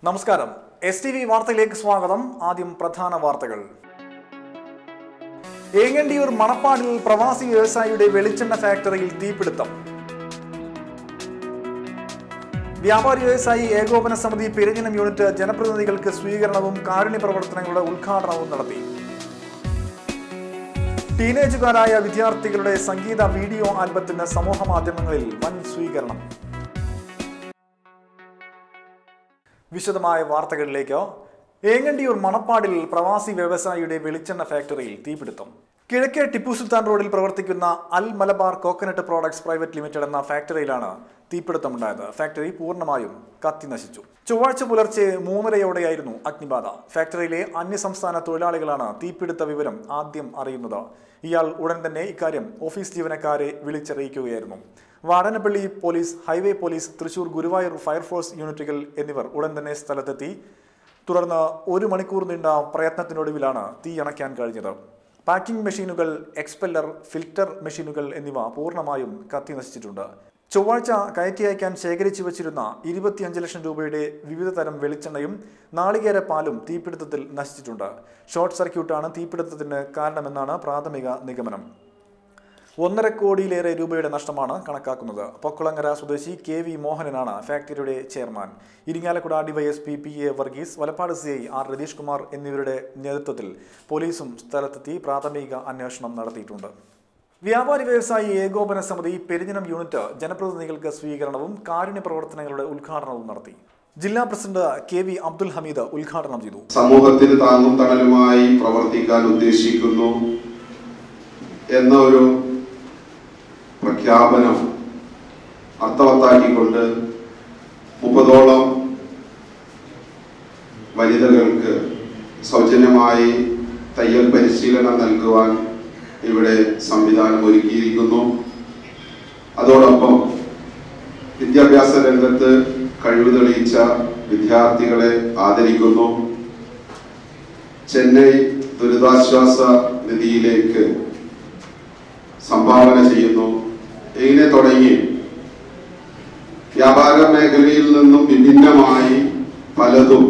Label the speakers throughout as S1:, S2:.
S1: നമസ്കാരം S T V വാർത്തയിലേക്ക് സ്വാഗതം ആദ്യം പ്രധാന വാർത്തകൾ ഏങ്ങണ്ടിയൂർ മണപ്പാടിൽ പ്രവാസി വ്യവസായിയുടെ വെളിച്ചെണ്ണ ഫാക്ടറിയിൽ തീപിടുത്തം വ്യാപാരി വ്യവസായി ഏകോപന സമിതി പെരിഞ്ഞനം യൂണിറ്റ് ജനപ്രതിനിധികൾക്ക് സ്വീകരണവും കാരുണ്യ പ്രവർത്തനങ്ങളുടെ ഉദ്ഘാടനവും നടത്തി ടീനേജുകാരായ വിദ്യാർത്ഥികളുടെ സംഗീത വീഡിയോ ആൽബത്തിന് സമൂഹ മാധ്യമങ്ങളിൽ വൻ സ്വീകരണം വിശദമായ വാർത്തകളിലേക്ക് ഏങ്ങണ്ടിയൂർ മണപ്പാടിൽ പ്രവാസി വ്യവസായിയുടെ വെളിച്ചെണ്ണ ഫാക്ടറിയിൽ തീപിടുത്തം കിഴക്കേ ടിപ്പു സുൽത്താൻ റോഡിൽ പ്രവർത്തിക്കുന്ന Al Malabar coconut products private limited എന്ന ഫാക്ടറിയിലാണ് തീപിടുത്തമുണ്ടായത് ഫാക്ടറി പൂർണ്ണമായും കത്തി നശിച്ചു ചൊവ്വാഴ്ച പുലർച്ചെ മൂന്നരയോടെയായിരുന്നു അഗ്നിബാധ ഫാക്ടറിയിലെ അന്യസംസ്ഥാന തൊഴിലാളികളാണ് തീപിടുത്ത വിവരം ആദ്യം അറിയുന്നത് ഇയാൾ ഉടൻ തന്നെ ഇക്കാര്യം ഓഫീസ് ജീവനക്കാരെ വിളിച്ചറിയിക്കുകയായിരുന്നു Vadanappally police highway police Thrissur Guruvayur fire force യൂണിറ്റുകൾ എന്നിവർ ഉടൻ തന്നെ സ്ഥലത്തെത്തി തുടർന്ന് ഒരു മണിക്കൂർ നീണ്ട പ്രയത്നത്തിനൊടുവിലാണ് തീ അണയ്ക്കാൻ കഴിഞ്ഞത് പാക്കിംഗ് മെഷീനുകൾ എക്സ്പെല്ലർ ഫിൽറ്റർ മെഷീനുകൾ എന്നിവ പൂർണ്ണമായും കത്തി നശിച്ചിട്ടുണ്ട് ചൊവ്വാഴ്ച കയറ്റി അയക്കാൻ ശേഖരിച്ചു വച്ചിരുന്ന ഇരുപത്തിയഞ്ച് ലക്ഷം രൂപയുടെ വിവിധ തരം വെളിച്ചെണ്ണയും നാളികേര പാലും തീപിടുത്തത്തിൽ നശിച്ചിട്ടുണ്ട് ഷോർട്ട് സർക്യൂട്ടാണ് തീപിടുത്തത്തിന് കാരണമെന്നാണ് പ്രാഥമിക നിഗമനം ഒന്നര കോടിയിലേറെ രൂപയുടെ നഷ്ടമാണ് കണക്കാക്കുന്നത് പൊക്കുളങ്ങര സ്വദേശി കെ വി മോഹനനാണ് ഫാക്ടറിയുടെ chairman Irinjalakuda DYSP P A Varghese Valapad C I R Ratheesh Kumar എന്നിവരുടെ നേതൃത്വത്തിൽ പോലീസും സ്ഥലത്തെത്തി പ്രാഥമിക അന്വേഷണം നടത്തിയിട്ടുണ്ട് വ്യാപാരി വ്യവസായി ഏകോപന സമിതി പെരിഞ്ഞനം യൂണിറ്റ് ജനപ്രതിനിധികൾക്ക് സ്വീകരണവും കാരുണ്യ പ്രവർത്തനങ്ങളുടെ ഉദ്ഘാടനവും നടത്തി ജില്ലാ president K V Abdul Hameed ഉദ്ഘാടനം ചെയ്തു
S2: സമൂഹത്തിന് താങ്ങും തണലുമായി പ്രവർത്തിക്കാൻ ഉദ്ദേശിക്കുന്നു എന്ന ഒരു പ്രഖ്യാപനം അർത്ഥവത്താക്കിക്കൊണ്ട് മുപ്പതോളം വനിതകൾക്ക് സൗജന്യമായി തയ്യൽ പരിശീലനം നൽകുവാൻ ഇവിടെ സംവിധാനം ഒരുക്കിയിരിക്കുന്നു അതോടൊപ്പം വിദ്യാഭ്യാസ രംഗത്ത് കഴിവ് തെളിയിച്ച വിദ്യാർത്ഥികളെ ആദരിക്കുന്നു ചെന്നൈ ദുരിതാശ്വാസ നിധിയിലേക്ക് സംഭാവന ചെയ്യുന്നു ഇങ്ങനെ തുടങ്ങി വ്യാപാര മേഖലയിൽ നിന്നും വിഭിന്നമായി പലതും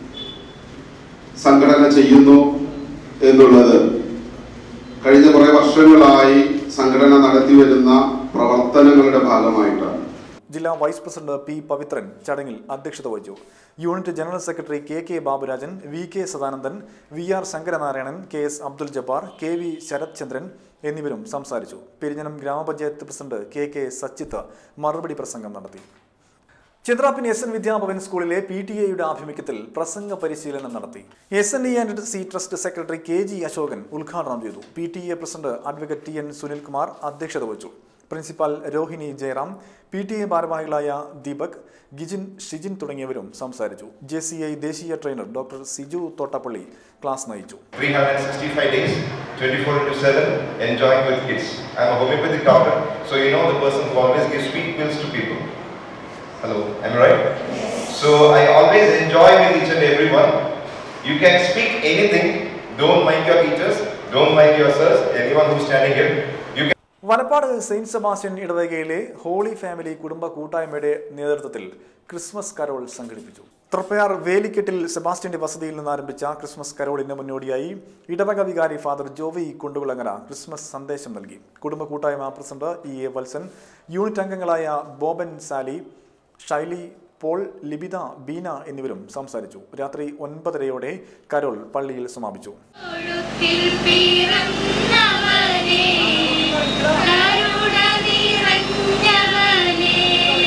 S2: സംഘടന ചെയ്യുന്നു എന്നുള്ളത് കഴിഞ്ഞ കുറെ വർഷങ്ങളായി സംഘടന നടത്തിവരുന്ന പ്രവർത്തനങ്ങളുടെ ഭാഗമായിട്ടാണ്
S1: ജില്ലാ വൈസ് പ്രസിഡന്റ് പി പവിത്രൻ ചടങ്ങിൽ അധ്യക്ഷത വഹിച്ചു unit general secretary K K Baburajan V K Sadanandan V R Sankaranarayanan K S Abdul Jabbar K V Sarath Chandran എന്നിവരും സംസാരിച്ചു പെരിഞ്ഞനം ഗ്രാമപഞ്ചായത്ത് പ്രസിഡന്റ് കെ കെ സച്ചിത്ത് മറുപടി പ്രസംഗം നടത്തി ചിത്രാപ്പിൻ എസ് എൻ വിദ്യാഭവൻ സ്കൂളിലെ പി ടി എയുടെ ആഭിമുഖ്യത്തിൽ പ്രസംഗ പരിശീലനം നടത്തി S N E and C trust secretary K G Asokan ഉദ്ഘാടനം ചെയ്തു P T A president advocate T N Sunilkumar അധ്യക്ഷത വഹിച്ചു principal Rohini Jayaram P T A ഭാരവാഹികളായ ദീപക് ഗിജിൻ ഷിജിൻ തുടങ്ങിയവരും സംസാരിച്ചു ജെ സി ഐ ദേശീയ trainer doctor Siju Thottappally class നയിച്ചു
S3: 365 days, 24 into 7, enjoying with kids. I'm a homeopathic doctor, so you know the person who always gives sweet pills to people. Hello, am I right? So I always enjoy with each and every one. You can speak anything, don't mind your teachers, don't mind your sirs, anyone who's standing here. You can
S1: Valapad saint Sebastian ഇടവകയിലെ holy family കുടുംബ കൂട്ടായ്മയുടെ നേതൃത്വത്തിൽ Christmas Carol സംഘടിപ്പിച്ചു തൃപ്പയാർ വേലിക്കെട്ടിൽ സെബാസ്റ്റ്യന്റെ വസതിയിൽ നിന്ന് ആരംഭിച്ച Christmas കരോളിന് മുന്നോടിയായി ഇടവക വികാരി ഫാദർ ജോവി കുണ്ടുകുളങ്ങര ക്രിസ്മസ് സന്ദേശം നൽകി കുടുംബ കൂട്ടായ്മ president E A Valsan unit അംഗങ്ങളായ ബോബൻ സാലി ഷൈലി പോൾ ലിബിത ബീന എന്നിവരും സംസാരിച്ചു രാത്രി ഒൻപതരയോടെ കരോൾ പള്ളിയിൽ സമാപിച്ചു
S4: ഒഴുക്കിൽ പിറന്നവനേ, കരുണ നിറഞ്ഞവനേ,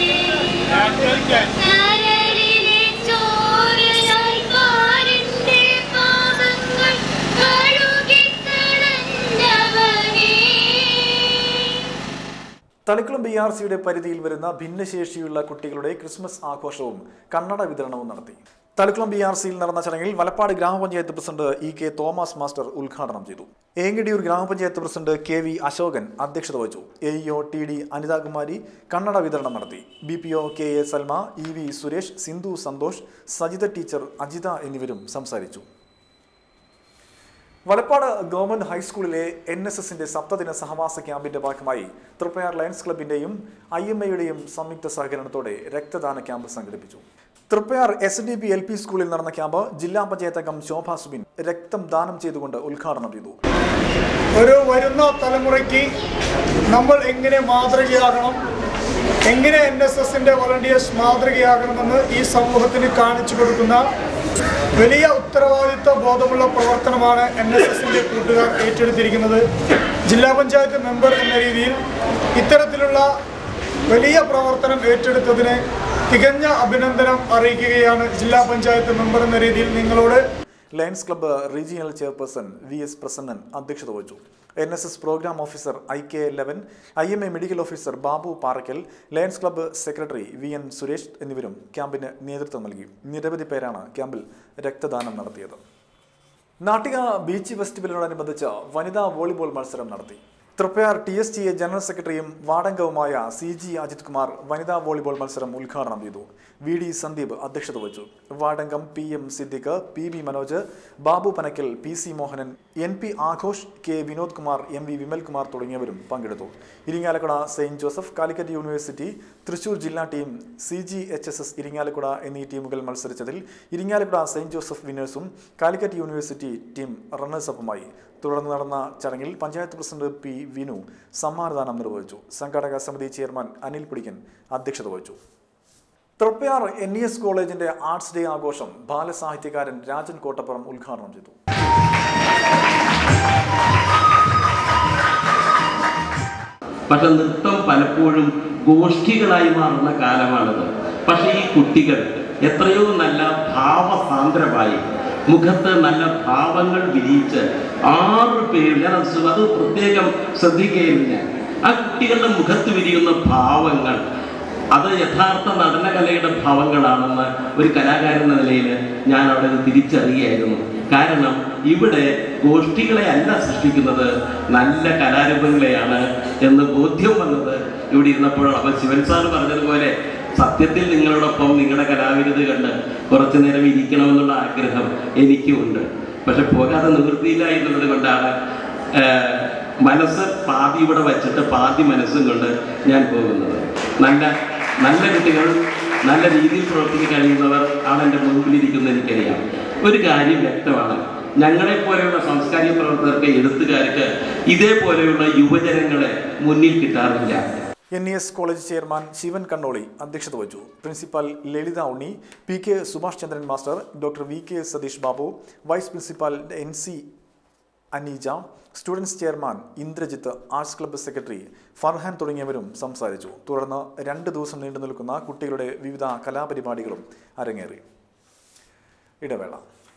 S4: കരളിലെ ചോരയാൽ പാരിന്റെ പാപങ്ങൾ കഴുകിക്കളഞ്ഞവനേ
S1: തളിക്കുളം ബി ആർ സിയുടെ പരിധിയിൽ വരുന്ന ഭിന്നശേഷിയുള്ള കുട്ടികളുടെ ക്രിസ്മസ് ആഘോഷവും കണ്ണട വിതരണവും നടത്തി തളിക്കുളം ബി ആർ സിയിൽ നടന്ന ചടങ്ങിൽ Valapad grama panchayat president E K Thomas master ഉദ്ഘാടനം ചെയ്തു ഏങ്ങടിയൂർ ഗ്രാമപഞ്ചായത്ത് പ്രസിഡന്റ് കെ വി അശോകൻ അധ്യക്ഷത വഹിച്ചു A EO T D Anithakumari കണ്ണട വിതരണം നടത്തി B P O K A Salma E V Suresh Sindhu Santhosh Sajitha teacher Ajitha എന്നിവരും സംസാരിച്ചു വലപ്പാട് ഗവൺമെന്റ് ഹൈസ്കൂളിലെ എൻ എസ് എസിന്റെ സപ്തദിന സഹവാസ ക്യാമ്പിന്റെ ഭാഗമായി തൃപ്പയാർ ലയൺസ് ക്ലബിന്റെയും ഐ എം എയുടെയും സംയുക്ത സഹകരണത്തോടെ രക്തദാന ക്യാമ്പ് സംഘടിപ്പിച്ചു Triprayar S D B L P സ്കൂളിൽ നടന്ന ക്യാമ്പ് ജില്ലാ പഞ്ചായത്ത് അംഗം ശോഭ സുബിൻ രക്തം ദാനം ചെയ്തുകൊണ്ട് ഉദ്ഘാടനം ചെയ്തു
S5: ഒരു വരുന്ന തലമുറയ്ക്ക് നമ്മൾ എങ്ങനെ മാതൃകയാകണം എങ്ങനെ എൻ എസ് എസിൻ്റെ വളണ്ടിയേഴ്സ് മാതൃകയാകണമെന്ന് ഈ സമൂഹത്തിന് കാണിച്ചു കൊടുക്കുന്ന വലിയ ഉത്തരവാദിത്വ ബോധമുള്ള പ്രവർത്തനമാണ് എൻ എസ് എസിൻ്റെ കൂട്ടുകാർ ഏറ്റെടുത്തിരിക്കുന്നത് ജില്ലാ പഞ്ചായത്ത് മെമ്പർ എന്ന രീതിയിൽ ഇത്തരത്തിലുള്ള വലിയ പ്രവർത്തനം ഏറ്റെടുത്തതിന് തികഞ്ഞ അഭിനന്ദനം അറിയിക്കുകയാണ് ജില്ലാ പഞ്ചായത്ത് മെമ്പർ എന്ന രീതിയിൽ നിങ്ങളോട്
S1: lions club regional chairperson V S Prasannan അധ്യക്ഷത വഹിച്ചു N S S program officer I K ലെവൻ I M A medical officer Babu Parakkal lions club secretary V N Suresh എന്നിവരും ക്യാമ്പിന് നേതൃത്വം നൽകി നിരവധി പേരാണ് ക്യാമ്പിൽ രക്തദാനം നടത്തിയത് നാട്ടിക ബീച്ച് ഫെസ്റ്റിവലിനോടനുബന്ധിച്ച് വനിതാ വോളിബോൾ മത്സരം നടത്തി Triprayar T S T A general സെക്രട്ടറിയും വാടങ്കവുമായ സി ജി അജിത് കുമാർ വനിതാ വോളിബോൾ മത്സരം ഉദ്ഘാടനം ചെയ്തു വി ഡി സന്ദീപ് അധ്യക്ഷത വഹിച്ചു Vadankam P M Siddique P B Manoj Babu Panakkal P C Mohanan N P Aghosh K Vinod Kumar M V Vimalkumar തുടങ്ങിയവരും പങ്കെടുത്തു Irinjalakuda saint Joseph Calicut university Thrissur ജില്ലാ team C G H S S Irinjalakuda എന്നീ ടീമുകൾ മത്സരിച്ചതിൽ ഇരിങ്ങാലക്കുട സെയിന്റ് ജോസഫ് വിന്നേഴ്സും കാലിക്കറ്റ് യൂണിവേഴ്സിറ്റി ടീം റണ്ണേഴ്സപ്പുമായി തുടർന്ന് നടന്ന ചടങ്ങിൽ പഞ്ചായത്ത് പ്രസിഡന്റ് പി വിനു സമ്മാനദാനം നിർവഹിച്ചു സംഘാടക സമിതി ചെയർമാൻ അനിൽ പിടിക്കൻ അധ്യക്ഷത വഹിച്ചു തൃപ്പയാർ എൻ ഇ എസ് കോളേജിന്റെ ആർട്സ് ഡേ ആഘോഷം ബാലസാഹിത്യകാരൻ രാജൻ കോട്ടപ്പുറം ഉദ്ഘാടനം ചെയ്തു
S6: പക്ഷെ നൃത്തം പലപ്പോഴും ഗോഷ്ഠികളായി മാറുന്ന കാലമാണിത് പക്ഷെ ഈ കുട്ടികൾ എത്രയോ നല്ല ഭാവസാന്ദ്രമായി മുഖത്ത് നല്ല ഭാവങ്ങൾ വിരിയിച്ച് ആറ് പേര് ഞാൻ അത് ശ്ര- അത് പ്രത്യേകം ശ്രദ്ധിക്കുകയില്ല ഞാൻ ആ കുട്ടികളുടെ മുഖത്ത് വിരിയുന്ന ഭാവങ്ങൾ അത് യഥാർത്ഥ നടനകലയുടെ ഭാവങ്ങളാണെന്ന് ഒരു കലാകാരൻ എന്ന നിലയിൽ ഞാൻ അവിടെ ഇത് തിരിച്ചറിയായിരുന്നു കാരണം ഇവിടെ ഗോഷ്ഠികളെ അല്ല സൃഷ്ടിക്കുന്നത് നല്ല കലാരൂപങ്ങളെയാണ് എന്ന് ബോധ്യം വന്നത് ഇവിടെ ഇരുന്നപ്പോഴാണ് അപ്പൊ ശിവൻ സാർ പറഞ്ഞതുപോലെ സത്യത്തിൽ നിങ്ങളോടൊപ്പം നിങ്ങളുടെ കലാവിരുത് കണ്ട് കുറച്ചു നേരം ഇരിക്കണമെന്നുള്ള ആഗ്രഹം എനിക്കുമുണ്ട് പക്ഷെ പോകാതെ നിവൃത്തിയില്ല എന്നുള്ളത് കൊണ്ടാണ് ഏഹ്, മനസ്സ് പാതി ഇവിടെ വച്ചിട്ട് പാതി മനസ്സും കൊണ്ട് ഞാൻ പോകുന്നത് നല്ല നല്ല കുട്ടികൾ നല്ല രീതിയിൽ പ്രവർത്തിക്കാൻ കഴിയുന്നവർ ആണ് എൻ്റെ മുൻപിലിരിക്കുന്നത് എനിക്കറിയാം ഒരു കാര്യം വ്യക്തമാണ് ഞങ്ങളെ പോലെയുള്ള സാംസ്കാരിക പ്രവർത്തകർക്ക് എഴുത്തുകാർക്ക് ഇതേപോലെയുള്ള യുവജനങ്ങളെ മുന്നിൽ കിട്ടാറില്ല
S1: N E S college chairman Sivan Kannoli അധ്യക്ഷത വഹിച്ചു principal Lalitha Unni P K Subhash Chandran master doctor V K Satheesh Babu vice principal N C Aneeja students chairman Indrajith arts club secretary Farhan തുടങ്ങിയവരും സംസാരിച്ചു തുടർന്ന് രണ്ട് ദിവസം നീണ്ടു നിൽക്കുന്ന കുട്ടികളുടെ വിവിധ കലാപരിപാടികളും അരങ്ങേറി ഇടവേള